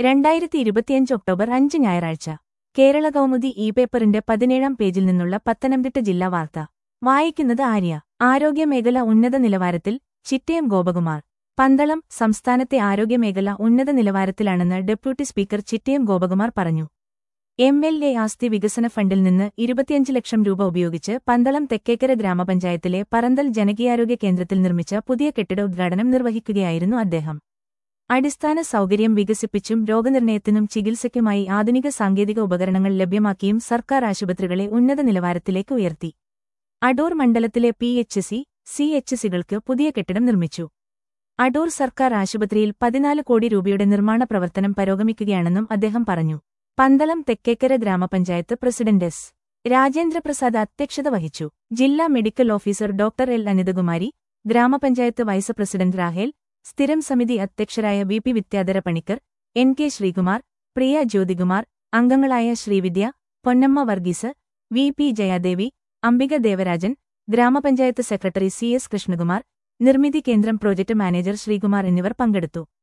രണ്ടായിരത്തി ഇരുപത്തിയഞ്ച് ഒക്ടോബർ അഞ്ച് ഞായറാഴ്ച കേരള കൗമുദി ഇ പേപ്പറിന്റെ പതിനേഴാം പേജിൽ നിന്നുള്ള പത്തനംതിട്ട ജില്ലാ വാർത്ത വായിക്കുന്നത് ആര്യ ആരോഗ്യമേഖല ഉന്നത നിലവാരത്തിൽ ചിറ്റയം ഗോപകുമാർ പന്തളം സംസ്ഥാനത്തെ ആരോഗ്യമേഖല ഉന്നത നിലവാരത്തിലാണെന്ന് ഡെപ്യൂട്ടി സ്പീക്കർ ചിറ്റയം ഗോപകുമാർ പറഞ്ഞു എം എൽ എ ആസ്തി വികസന ഫണ്ടിൽ നിന്ന് ഇരുപത്തിയഞ്ച് ലക്ഷം രൂപ ഉപയോഗിച്ച് പന്തളം തെക്കേക്കര ഗ്രാമപഞ്ചായത്തിലെ പറന്തൽ ജനകീയാരോഗ്യ കേന്ദ്രത്തിൽ നിർമ്മിച്ച പുതിയ കെട്ടിട ഉദ്ഘാടനം നിർവഹിക്കുകയായിരുന്നു അദ്ദേഹം അടിസ്ഥാന സൗകര്യം വികസിപ്പിച്ചും രോഗനിർണയത്തിനും ചികിത്സയ്ക്കുമായി ആധുനിക സാങ്കേതിക ഉപകരണങ്ങൾ ലഭ്യമാക്കിയും സർക്കാർ ആശുപത്രികളെ ഉന്നത നിലവാരത്തിലേക്ക് ഉയർത്തി അടൂർ മണ്ഡലത്തിലെ P H C C H സികൾക്ക് പുതിയ കെട്ടിടം നിർമ്മിച്ചു അടൂർ സർക്കാർ ആശുപത്രിയിൽ പതിനാല് കോടി രൂപയുടെ നിർമ്മാണ പ്രവർത്തനം പുരോഗമിക്കുകയാണെന്നും അദ്ദേഹം പറഞ്ഞു പന്തളം തെക്കേക്കര ഗ്രാമപഞ്ചായത്ത് പ്രസിഡന്റ് എസ് രാജേന്ദ്രപ്രസാദ് അധ്യക്ഷത വഹിച്ചു ജില്ലാ medical officer doctor L Anithakumari ഗ്രാമപഞ്ചായത്ത് വൈസ് പ്രസിഡന്റ് രാഹേൽ സ്ഥിരം സമിതി അധ്യക്ഷരായ V P Vidyadhara Panicker N K Sreekumar Priya Jyothikumar അംഗങ്ങളായ ശ്രീവിദ്യ പൊന്നമ്മ വർഗീസ് വി പി ജയാദേവി അംബിക ദേവരാജൻ ഗ്രാമപഞ്ചായത്ത് സെക്രട്ടറി സി എസ് കൃഷ്ണകുമാർ നിർമ്മിതി കേന്ദ്രം പ്രോജക്ട് മാനേജർ ശ്രീകുമാർ എന്നിവർ പങ്കെടുത്തു